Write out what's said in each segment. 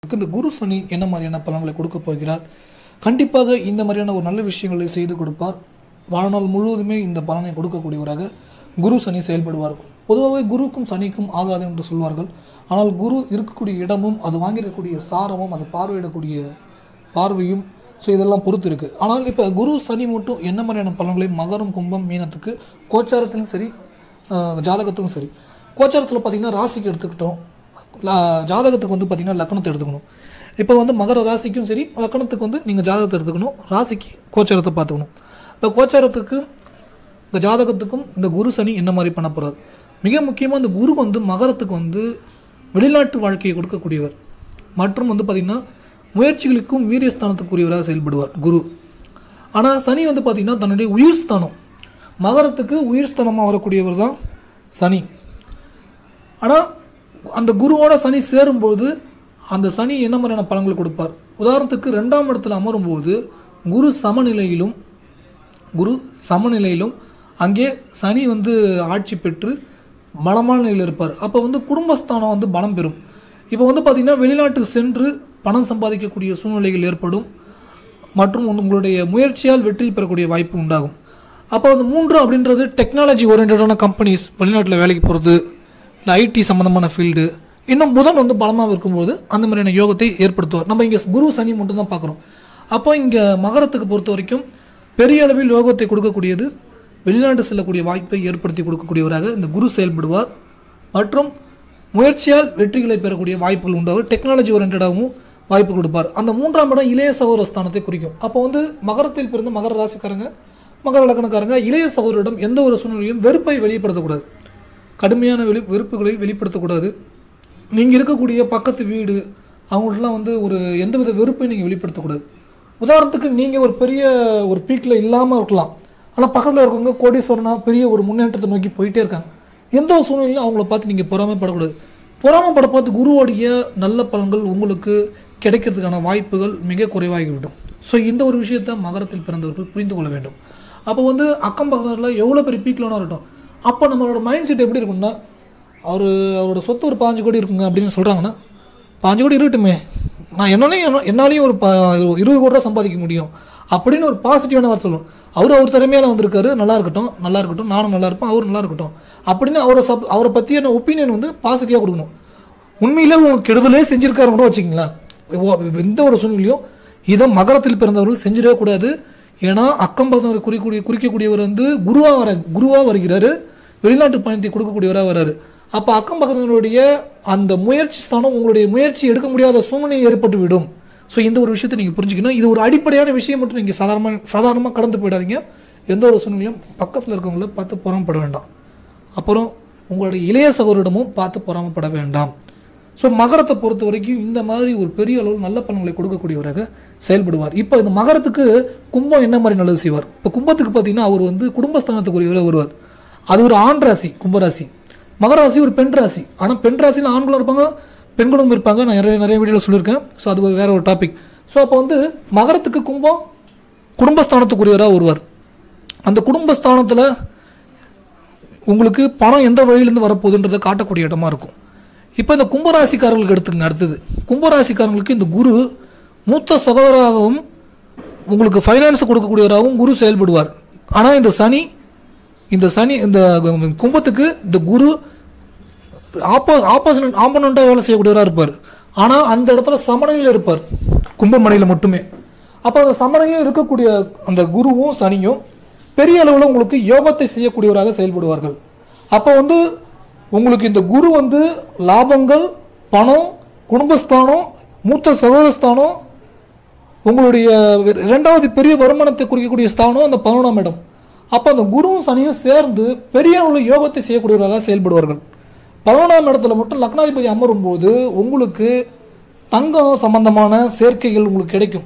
இந்த குரு சனி என்ன மாதிரியான பலன்களை கொடுக்க போகிறார் கண்டிப்பாக இந்த மாதிரியான ஒரு நல்ல விஷயங்களை செய்து கொடுப்பார் வாழ்நாள் முழுவதுமே இந்த பலனை கொடுக்கக்கூடியவராக குரு சனி செயல்படுவார் பொதுவாகவே குருக்கும் சனிக்கும் ஆகாது என்று சொல்வார்கள் ஆனால் குரு இருக்கக்கூடிய இடமும் அது வாங்கியிருக்கக்கூடிய சாரமும் அதை பார்வையிடக்கூடிய பார்வையும் ஸோ இதெல்லாம் பொறுத்து இருக்குது ஆனால் இப்போ குரு சனி மட்டும் என்ன மாதிரியான பலன்களை மகரம் கும்பம் மீனத்துக்கு கோச்சாரத்திலும் சரி ஆஹ், ஜாதகத்துக்கும் சரி கோச்சாரத்தில் பார்த்திங்கன்னா ராசிக்கு எடுத்துக்கிட்டோம் லா- ஜாதகத்துக்கு வந்து பார்த்திங்கன்னா லக்கணத்தை எடுத்துக்கணும் இப்போ வந்து மகர ராசிக்கும் சரி லக்கணத்துக்கு வந்து நீங்கள் ஜாதகத்தை எடுத்துக்கணும் ராசிக்கு கோச்சாரத்தை பார்த்துக்கணும் இப்போ கோச்சாரத்துக்கு இந்த ஜாதகத்துக்கும் இந்த குரு சனி என்ன மாதிரி பண்ண போகிறார் மிக முக்கியமாக இந்த குரு வந்து மகரத்துக்கு வந்து வெளிநாட்டு வாழ்க்கையை கொடுக்கக்கூடியவர் மற்றும் வந்து பார்த்திங்கன்னா முயற்சிகளுக்கும் வீரியஸ்தானத்துக்குரியவராக செயல்படுவார் குரு ஆனால் சனி வந்து பார்த்திங்கன்னா தன்னுடைய உயிர் ஸ்தானம் மகரத்துக்கு உயிர் ஸ்தானமாக வரக்கூடியவர் தான் சனி ஆனால் அந்த குருவோட சனி சேரும்போது அந்த சனி என்ன மாதிரியான பலன்களை கொடுப்பார் உதாரணத்துக்கு ரெண்டாம் இடத்துல அமரும்போது குரு சமநிலையிலும் குரு சமநிலையிலும் அங்கே சனி வந்து ஆட்சி பெற்று பலமான நிலையில் இருப்பார் அப்போ வந்து குடும்பஸ்தானம் வந்து பலம் பெறும் இப்போ வந்து பார்த்திங்கன்னா வெளிநாட்டுக்கு சென்று பணம் சம்பாதிக்கக்கூடிய சூழ்நிலைகள் ஏற்படும் மற்றும் உங்களுடைய முயற்சியால் வெற்றி பெறக்கூடிய வாய்ப்பு உண்டாகும் அப்போ அந்த மூன்று அப்படின்றது டெக்னாலஜி ஓரியன்டான கம்பெனிஸ் வெளிநாட்டில் வேலைக்கு போகிறது இல்லை ஐடி சம்மந்தமான ஃபீல்டு இன்னும் புதன் வந்து பலமாக இருக்கும்போது அந்த மாதிரியான யோகத்தை ஏற்படுத்துவார் நம்ம இங்கே குரு சனி மட்டும் தான் பார்க்குறோம் அப்போ இங்கே மகரத்துக்கு பொறுத்த வரைக்கும் பெரிய அளவில் யோகத்தை கொடுக்கக்கூடியது வெளிநாடு செல்லக்கூடிய வாய்ப்பை ஏற்படுத்தி கொடுக்கக்கூடியவராக இந்த குரு செயல்படுவார் மற்றும் முயற்சியால் வெற்றிகளை பெறக்கூடிய வாய்ப்புகள் உண்டாகும் டெக்னாலஜி ஓரியன்டாகவும் வாய்ப்பு கொடுப்பார் அந்த மூன்றாம் இடம் இளைய சகோதர ஸ்தானத்தை குறிக்கும் அப்போ வந்து மகரத்தில் பிறந்த மகர ராசிக்காரங்க மகர லக்கணக்காரங்க இளைய சகோதரிடம் எந்த ஒரு சூழ்நிலையும் வெறுப்பை வெளிப்படுத்தக்கூடாது கடுமையான வெளி வெறுப்புகளை வெளிப்படுத்தக்கூடாது நீங்கள் இருக்கக்கூடிய பக்கத்து வீடு அவங்கள்ட்டலாம் வந்து ஒரு எந்தவித வெறுப்பையும் நீங்கள் வெளிப்படுத்தக்கூடாது உதாரணத்துக்கு நீங்கள் ஒரு பெரிய ஒரு பீக்கில் இல்லாமல் இருக்கலாம் ஆனால் பக்கத்தில் இருக்கவங்க கோடீஸ்வரனா பெரிய ஒரு முன்னேற்றத்தை நோக்கி போயிட்டே இருக்காங்க எந்த ஒரு சூழ்நிலையிலும் அவங்கள பார்த்து நீங்கள் பொறாமைப்படக்கூடாது பொறாமைப்பட பார்த்து குருவோடைய நல்ல பலன்கள் உங்களுக்கு கிடைக்கிறதுக்கான வாய்ப்புகள் மிக குறைவாகிவிடும் ஸோ இந்த ஒரு விஷயத்தை மகரத்தில் பிறந்தவர்கள் புரிந்து கொள்ள வேண்டும் அப்போ வந்து அக்கம் பக்கத்தில் எவ்வளோ பெரிய பீக்கில் இருக்கட்டும் அப்போ நம்மளோட மைண்ட் செட் எப்படி இருக்கும்னா அவர் அவரோட சொத்து ஒரு பாஞ்சு கோடி இருக்குங்க அப்படின்னு சொல்கிறாங்கன்னா பாஞ்சு கோடி இருக்கட்டுமே நான் என்னாலையும் என்னாலையும் ஒரு ப இருபது கோடி ரூபா சம்பாதிக்க முடியும் அப்படின்னு ஒரு பாசிட்டிவான வார்த்தை சொல்லுவோம் அவர் அவர் திறமையால வந்திருக்காரு நல்லா இருக்கட்டும் நல்லா இருக்கட்டும் நானும் நல்லா இருப்பேன் அவர் நல்லா இருக்கட்டும் அப்படின்னு அவரை சப் அவரை பற்றியான ஒப்பீனியன் வந்து பாசிட்டிவாக கொடுக்கணும் உண்மையிலே உங்களுக்கு கெடுதலே செஞ்சிருக்காரு கூட வச்சுக்கிங்களேன் ஓ- எந்த ஒரு சூழ்நிலையும் இதை மகரத்தில் பிறந்தவர்கள் செஞ்சிடவே கூடாது ஏன்னா அக்கம் பக்கத்தவர் குறிக்கூடிய குறிக்கக்கூடியவர் வந்து குருவா வர குருவா வருகிறாரு வெளிநாட்டு பயணத்தை கொடுக்கக்கூடியவராக வராரு அப்போ அக்கம் பக்கத்தினருடைய அந்த முயற்சி ஸ்தானம் உங்களுடைய முயற்சி எடுக்க முடியாத சூழ்நிலை ஏற்பட்டு விடும் ஸோ இந்த ஒரு விஷயத்தை நீங்கள் புரிஞ்சுக்கணும் இது ஒரு அடிப்படையான விஷயம் மட்டும் நீங்கள் சாதாரணமாக சாதாரணமாக கடந்து போயிடாதீங்க எந்த ஒரு சூழ்நிலையும் பக்கத்தில் இருக்கவங்கள பார்த்து புறம்பட வேண்டாம் அப்புறம் உங்களுடைய இளைய சகோதரிடமும் பார்த்து பொறாமப்பட வேண்டாம் ஸோ மகரத்தை பொறுத்த வரைக்கும் இந்த மாதிரி ஒரு பெரிய அளவில் நல்ல பலன்களை கொடுக்கக்கூடியவராக செயல்படுவார் இப்போ இந்த மகரத்துக்கு கும்பம் என்ன மாதிரி நல்லது செய்வார் இப்போ கும்பத்துக்கு பார்த்தீங்கன்னா அவர் வந்து குடும்பஸ்தானத்துக்குரியவராக வருவார் அது ஒரு ஆண் ராசி கும்பராசி மகர ராசி ஒரு பெண் ராசி ஆனால் பெண் ராசியில் ஆண்களும் இருப்பாங்க பெண்களும் இருப்பாங்க நான் நிறைய நிறைய வீடியோவில் சொல்லியிருக்கேன் ஸோ அது வேற ஒரு டாபிக் ஸோ அப்போ வந்து மகரத்துக்கு கும்பம் குடும்பஸ்தானத்துக்குரியவராக வருவார் அந்த குடும்பஸ்தானத்தில் உங்களுக்கு பணம் எந்த வழியிலேருந்து வரப்போகுதுன்றதை காட்டக்கூடிய இடமா இருக்கும் இப்போ இந்த கும்பராசிக்காரர்களுக்கு எடுத்துங்க அடுத்தது கும்பராசிக்காரங்களுக்கு இந்த குரு மூத்த சகோதராகவும் உங்களுக்கு ஃபைனான்ஸ் கொடுக்கக்கூடியவராகவும் குரு செயல்படுவார் ஆனால் இந்த சனி இந்த சனி இந்த கும்பத்துக்கு இந்த குரு ஆப்போ ஆப்போசிட் ஆப்போனண்ட்டாக வேலை செய்யக்கூடியவராக இருப்பார் ஆனால் அந்த இடத்துல சமநிலையில் இருப்பார் கும்பமனையில் மட்டுமே அப்போ அந்த சமநிலையில் இருக்கக்கூடிய அந்த குருவும் சனியும் பெரிய அளவில் உங்களுக்கு யோகத்தை செய்யக்கூடியவராக செயல்படுவார்கள் அப்போ வந்து உங்களுக்கு இந்த குரு வந்து லாபங்கள் பணம் குடும்பஸ்தானம் மூத்த சகோதரஸ்தானம் உங்களுடைய இரண்டாவது பெரிய வருமானத்தை குறிக்கக்கூடிய ஸ்தானம் அந்த பதினொன்றாம் இடம் அப்போ அந்த குருவும் சனியும் சேர்ந்து பெரிய அளவில் யோகத்தை செய்யக்கூடியவர்களாக செயல்படுவார்கள் பதினொன்றாம் இடத்துல மட்டும் லக்னாதிபதி அமரும் போது உங்களுக்கு தங்கம் சம்பந்தமான சேர்க்கைகள் உங்களுக்கு கிடைக்கும்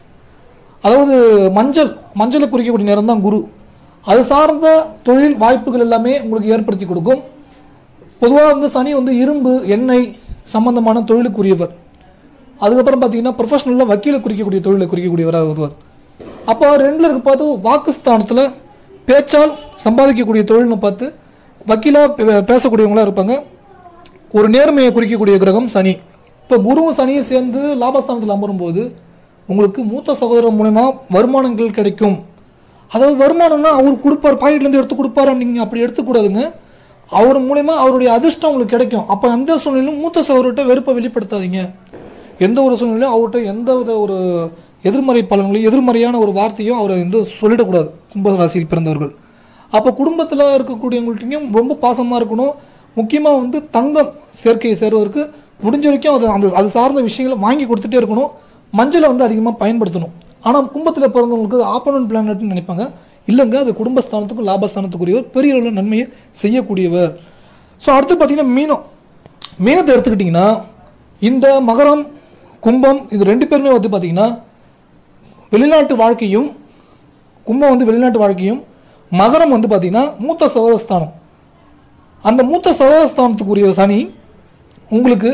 அதாவது மஞ்சள் மஞ்சளை குறிக்கக்கூடிய நேரம் தான் குரு அது சார்ந்த தொழில் வாய்ப்புகள் எல்லாமே உங்களுக்கு ஏற்படுத்தி கொடுக்கும் பொதுவாக வந்து சனி வந்து இரும்பு எண்ணெய் சம்பந்தமான தொழிலுக்குரியவர் அதுக்கப்புறம் பார்த்தீங்கன்னா ப்ரொஃபஷனலாக வக்கீலை குறிக்கக்கூடிய தொழிலை குறிக்கக்கூடியவராக வருவார் அப்போ ரெண்டில் இருக்க பார்த்து வாக்குஸ்தானத்தில் பேச்சால் சம்பாதிக்கக்கூடிய தொழில்னு பார்த்து வக்கீலாக பேசக்கூடியவங்களாக இருப்பாங்க ஒரு நேர்மையை குறிக்கக்கூடிய கிரகம் சனி இப்போ குருவும் சனியும் சேர்ந்து லாபஸ்தானத்தில் அமரும்போது உங்களுக்கு மூத்த சகோதரர் மூலமா வருமானங்கள் கிடைக்கும் அதாவது வருமானம்னா அவர் கொடுப்பார் பாக்கெட்லேருந்து எடுத்து கொடுப்பாரு நீங்கள் அப்படி எடுத்துக்கூடாதுங்க அவர் மூலயமா அவருடைய அதிர்ஷ்டம் உங்களுக்கு கிடைக்கும் அப்போ அந்த சூழ்நிலையிலும் மூத்த சகோதரர்கிட்ட வெறுப்பை வெளிப்படுத்தாதீங்க எந்த ஒரு சூழ்நிலையும் அவர்கிட்ட எந்த வித ஒரு எதிர்மறை பலன்களையும் எதிர்மறையான ஒரு வார்த்தையும் அவரை வந்து சொல்லிடக்கூடாது கும்ப ராசியில் பிறந்தவர்கள் அப்போ குடும்பத்தில் இருக்கக்கூடியவங்கள்ட்டையும் ரொம்ப பாசமாக இருக்கணும் முக்கியமாக வந்து தங்கம் சேர்க்கையை சேர்வதற்கு முடிஞ்ச வரைக்கும் அது அந்த அது சார்ந்த விஷயங்களை வாங்கி கொடுத்துட்டே இருக்கணும் மஞ்சளை வந்து அதிகமாக பயன்படுத்தணும் ஆனால் கும்பத்தில் பிறந்தவங்களுக்கு ஆப்போனன்ட் பிளானட்னு நினைப்பாங்க இல்லைங்க அது குடும்பஸ்தானத்துக்கும் லாபஸ்தானத்துக்குரியவர் பெரிய அளவில் நன்மையை செய்யக்கூடியவர் ஸோ அடுத்து பார்த்தீங்கன்னா மீனம் மீனத்தை எடுத்துக்கிட்டிங்கன்னா இந்த மகரம் கும்பம் இது ரெண்டு பேருமே வந்து பார்த்தீங்கன்னா வெளிநாட்டு வாழ்க்கையும் கும்பம் வந்து வெளிநாட்டு வாழ்க்கையும் மகரம் வந்து பார்த்தீங்கன்னா மூத்த சகோதரஸ்தானம் அந்த மூத்த சகோதரஸ்தானத்துக்குரிய சனி உங்களுக்கு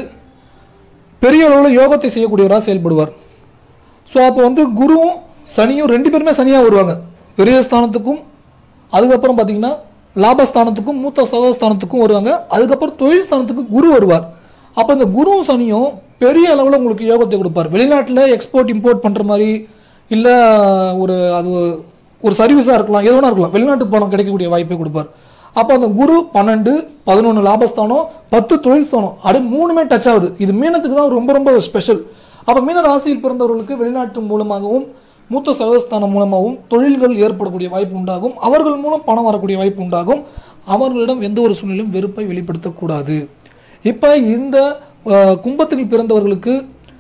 பெரிய அளவில் யோகத்தை செய்யக்கூடியவராக செயல்படுவார் ஸோ அப்போ வந்து குருவும் சனியும் ரெண்டு பேருமே சனியாக வருவாங்க பெரிய ஸ்தானத்துக்கும் அதுக்கப்புறம் பார்த்தீங்கன்னா லாபஸ்தானத்துக்கும் மூத்த சகோதரஸ்தானத்துக்கும் வருவாங்க அதுக்கப்புறம் தொழில் ஸ்தானத்துக்கு குரு வருவார் அப்போ இந்த குருவும் சனியும் பெரிய அளவில் உங்களுக்கு யோகத்தை கொடுப்பார் வெளிநாட்டில் எக்ஸ்போர்ட் இம்போர்ட் பண்ணுற மாதிரி இல்லை ஒரு அது ஒரு சர்வீஸாக இருக்கலாம் எது வேணா இருக்கலாம் வெளிநாட்டு பணம் கிடைக்கக்கூடிய வாய்ப்பை கொடுப்பார் அப்போ அந்த குரு பன்னெண்டு பதினொன்று லாபஸ்தானம் பத்து தொழில் ஸ்தானம் அது மூணுமே டச் ஆகுது இது மீனத்துக்கு தான் ரொம்ப ரொம்ப ஸ்பெஷல் அப்போ மீன ராசியில் பிறந்தவர்களுக்கு வெளிநாட்டு மூலமாகவும் மூத்த சகோஸ்தானம் மூலமாகவும் தொழில்கள் ஏற்படக்கூடிய வாய்ப்பு உண்டாகும் அவர்கள் மூலம் பணம் வரக்கூடிய வாய்ப்பு உண்டாகும் அவர்களிடம் எந்த ஒரு சூழ்நிலையும் வெறுப்பை வெளிப்படுத்தக்கூடாது இப்போ இந்த அஹ், கும்பத்தில் பிறந்தவர்களுக்கு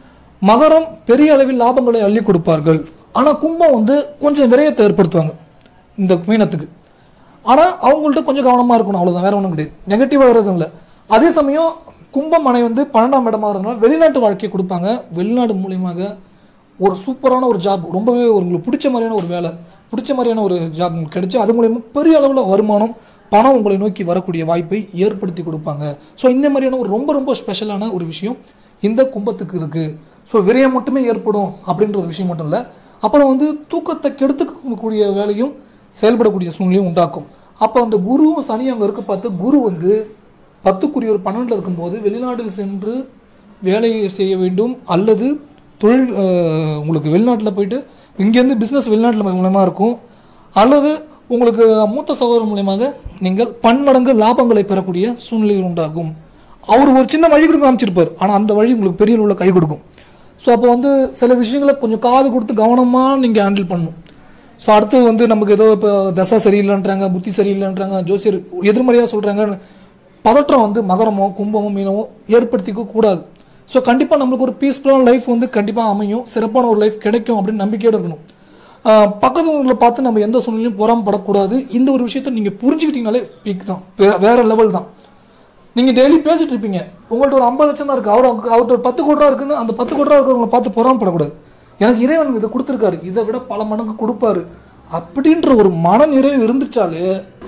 மகரம் பெரிய அளவில் லாபங்களை அள்ளி கொடுப்பார்கள் ஆனால் கும்பம் வந்து கொஞ்சம் விரயத்தை ஏற்படுத்துவாங்க இந்த மீனத்துக்கு ஆனால் அவங்கள்ட்ட கொஞ்சம் கவனமாக இருக்கணும் அவ்வளோதான் வேற ஒன்றும் கிடையாது நெகட்டிவாக வர்றதும் இல்லை அதே சமயம் கும்பம் மனை வந்து பன்னெண்டாம் இடமா இருந்தனால வெளிநாட்டு வாழ்க்கையை கொடுப்பாங்க வெளிநாடு மூலியமாக ஒரு சூப்பரான ஒரு ஜாப் ரொம்பவே உங்களுக்கு பிடிச்ச மாதிரியான ஒரு வேலை பிடிச்ச மாதிரியான ஒரு ஜாப் உங்களுக்கு கிடைச்சு அது மூலயமா பெரிய அளவில் வருமானம் பணம் உங்களை நோக்கி வரக்கூடிய வாய்ப்பை ஏற்படுத்தி கொடுப்பாங்க ஸோ இந்த மாதிரியான ஒரு ரொம்ப ரொம்ப ஸ்பெஷலான ஒரு விஷயம் இந்த கும்பத்துக்கு இருக்குது ஸோ விரயம் மட்டுமே ஏற்படும் அப்படின்ற ஒரு விஷயம் மட்டும் இல்லை அப்புறம் வந்து தூக்கத்தை கெடுத்துக்கக்கூடிய வேலையும் செயல்படக்கூடிய சூழ்நிலையும் உண்டாக்கும் அப்போ அந்த குருவும் சனி அங்கே இருக்க பார்த்து குரு வந்து பத்துக்குரிய ஒரு பன்னெண்டில் இருக்கும்போது வெளிநாட்டில் சென்று வேலை செய்ய வேண்டும் அல்லது தொழில் அஹ், உங்களுக்கு வெளிநாட்டில் போயிட்டு இங்கேருந்து பிஸ்னஸ் வெளிநாட்டில் மூலமாக இருக்கும் அல்லது உங்களுக்கு மூத்த சகோதரர் மூலியமாக நீங்கள் பன்மடங்கு லாபங்களை பெறக்கூடிய சூழ்நிலைகள் உண்டாகும் அவர் ஒரு சின்ன வழி கூட காமிச்சிருப்பார் ஆனால் அந்த வழி உங்களுக்கு பெரிய அளவில் கை கொடுக்கும் ஸோ அப்போ வந்து சில விஷயங்களை கொஞ்சம் காது கொடுத்து கவனமாக நீங்கள் ஹேண்டில் பண்ணணும் ஸோ அடுத்து வந்து நமக்கு ஏதோ இப்போ தசை சரியில்லைன்றாங்க புத்தி சரியில்லைன்றாங்க ஜோசியர் எதிர்மறையாக சொல்கிறாங்க பதற்றம் வந்து மகரமோ கும்பமோ மீனமோ ஏற்படுத்திக்க கூடாது ஸோ கண்டிப்பாக நம்மளுக்கு ஒரு பீஸ்ஃபுல்லான லைஃப் வந்து கண்டிப்பாக அமையும் சிறப்பான ஒரு லைஃப் கிடைக்கும் அப்படின்னு நம்பிக்கையோடு இருக்கணும் ஆஹ் பக்கத்து ஊரில் பார்த்து நம்ம எந்த சூழ்நிலையும் பொறாமப்படக்கூடாது இந்த ஒரு விஷயத்தை நீங்கள் புரிஞ்சுக்கிட்டீங்கனாலே பீக் தான் வே- வேற லெவல் தான் நீங்கள் டெய்லி பேசிட்டு இருப்பீங்க உங்கள்ட்ட ஒரு ஐம்பது லட்சம் தான் இருக்குது அவர் அவர்கிட்ட ஒரு பத்து கோடி ரூபா இருக்குன்னு அந்த பத்து கோடி ரூபா இருக்கிறவங்களை பார்த்து பொறாமப்படக்கூடாது எனக்கு இறைவன் இதை கொடுத்துருக்காரு இதை விட பல மடங்கு கொடுப்பாரு அப்படின்ற ஒரு மன நிறைவு இருந்துச்சாலே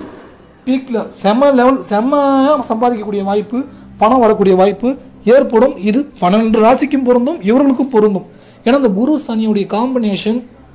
பீக்கில் செம்ம லெவல் செம்மையாக சம்பாதிக்கக்கூடிய வாய்ப்பு பணம் வரக்கூடிய வாய்ப்பு ஏற்படும் இது பன்னெண்டு ராசிக்கும் பொருந்தும் இவர்களுக்கும் பொருந்தும் ஏன்னா இந்த குரு சனியுடைய காம்பினேஷன்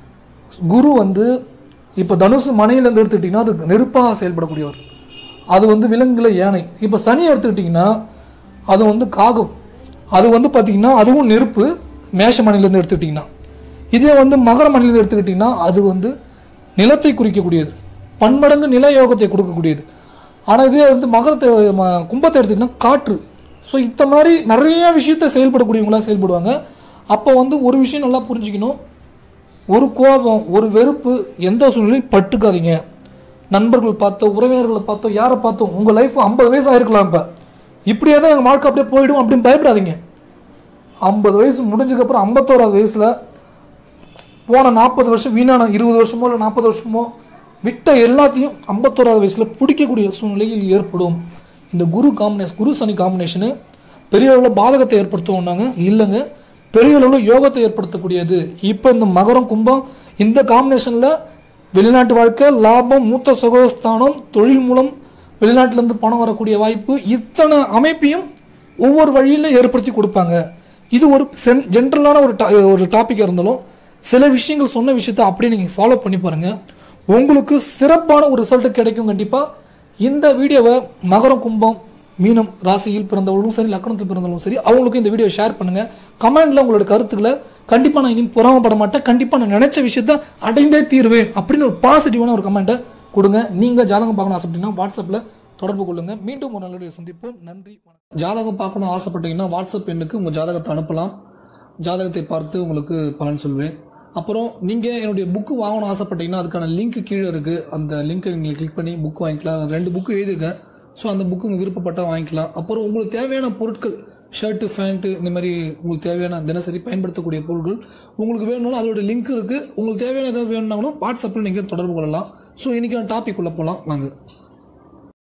குரு வந்து இப்போ தனுசு மனையிலேருந்து எடுத்துக்கிட்டிங்கன்னா அது நெருப்பாக செயல்படக்கூடியவர் அது வந்து விலங்குல யானை இப்போ சனி எடுத்துக்கிட்டிங்கன்னா அது வந்து காகம் அது வந்து பார்த்திங்கன்னா அதுவும் நெருப்பு மேஷ மனையிலேருந்து எடுத்துக்கிட்டிங்கன்னா இதே வந்து மகர மனையிலேருந்து எடுத்துக்கிட்டிங்கன்னா அது வந்து நிலத்தை குறிக்கக்கூடியது பன்மடங்கு நில யோகத்தை கொடுக்கக்கூடியது ஆனால் இதே வந்து மகரத்தை ம- கும்பத்தை எடுத்துக்கிட்டிங்கன்னா காற்று ஸோ இந்த மாதிரி நிறைய விஷயத்தை செயல்படக்கூடியவங்களா செயல்படுவாங்க அப்போ வந்து ஒரு விஷயம் நல்லா புரிஞ்சுக்கணும் ஒரு கோபம் ஒரு வெறுப்பு எந்த சூழ்நிலையும் பட்டுக்காதீங்க நண்பர்கள் பார்த்தோ உறவினர்களை பார்த்தோ யாரை பார்த்தோ உங்கள் லைஃப் ஐம்பது வயசு ஆயிருக்கலாம் இப்போ இப்படியே தான் எங்கள் வாழ்க்கை அப்படியே போயிடும் அப்படின்னு பயப்படாதீங்க ஐம்பது வயசு முடிஞ்சதுக்கப்புறம் ஐம்பத்தோராது வயசில் போன நாற்பது வருஷம் வீணான இருபது வருஷமோ இல்லை நாற்பது வருஷமோ விட்ட எல்லாத்தையும் ஐம்பத்தோராது வயசில் பிடிக்கக்கூடிய சூழ்நிலையில் ஏற்படும் இந்த குரு காம்பினேஷன் குரு சனி காம்பினேஷனு பெரிய அளவில் பாதகத்தை ஏற்படுத்துவோம்னாங்க இல்லைங்க பெரிய அளவில் யோகத்தை ஏற்படுத்தக்கூடியது இப்போ இந்த மகரம் கும்பம் இந்த காம்பினேஷனில் வெளிநாட்டு வாழ்க்கை லாபம் மூத்த சகோஸ்தானம் தொழில் மூலம் வெளிநாட்டிலேருந்து பணம் வரக்கூடிய வாய்ப்பு இத்தனை அமைப்பையும் ஒவ்வொரு வழியில் ஏற்படுத்தி கொடுப்பாங்க இது ஒரு சென் ஜென்ரலான ஒரு டா ஒரு டாப்பிக்காக இருந்தாலும் சில விஷயங்கள் சொன்ன விஷயத்தை அப்படியே நீங்கள் ஃபாலோ பண்ணி பாருங்கள் உங்களுக்கு சிறப்பான ஒரு ரிசல்ட் கிடைக்கும் கண்டிப்பாக இந்த வீடியோவை மகரம் கும்பம் மீனம் ராசியில் பிறந்தவர்களும் சரி லக்கணத்தில் பிறந்தவர்களும் சரி அவங்களுக்கும் இந்த வீடியோ ஷேர் பண்ணுங்க கமெண்ட்ல உங்களோட கருத்துக்களை கண்டிப்பாக நான் இனி பொறாமப்பட மாட்டேன் கண்டிப்பாக நான் நினைச்ச விஷயத்த அடைந்தே தீருவேன் அப்படின்னு ஒரு பாசிட்டிவான ஒரு கமெண்ட்டை கொடுங்க நீங்கள் ஜாதகம் பார்க்கணும் ஆசைப்பட்டீங்கன்னா வாட்ஸ்அப்பில் தொடர்பு கொள்ளுங்க மீண்டும் ஒரு நல்ல சந்திப்போம் நன்றி வணக்கம். ஜாதகம் பார்க்கணும் ஆசைப்பட்டீங்கன்னா வாட்ஸ்அப் எண்ணுக்கு உங்கள் ஜாதகத்தை அனுப்பலாம் ஜாதகத்தை பார்த்து உங்களுக்கு பலன் சொல்வேன் அப்புறம் நீங்கள் என்னுடைய புக்கு வாங்கணும் ஆசைப்பட்டீங்கன்னா அதுக்கான லிங்க் கீழே இருக்குது அந்த லிங்க்கை நீங்கள் கிளிக் பண்ணி புக் வாங்கிக்கலாம் நான் ரெண்டு புக்கு எழுதியிருக்கேன் ஸோ அந்த புக்கு உங்களுக்கு விருப்பப்பட்டால் வாங்கிக்கலாம் அப்புறம் உங்களுக்கு தேவையான பொருட்கள் ஷர்ட்டு ஃபேண்ட்டு இந்த மாதிரி உங்களுக்கு தேவையான தினசரி பயன்படுத்தக்கூடிய பொருட்கள் உங்களுக்கு வேணும்னாலும் அதோட லிங்க் இருக்குது உங்களுக்கு தேவையான ஏதாவது வேணும்னாலும் வாட்ஸ்அப்பில் நீங்கள் தொடர்பு கொள்ளலாம் ஸோ இன்றைக்கான டாபிக் உள்ள போகலாம் வாங்க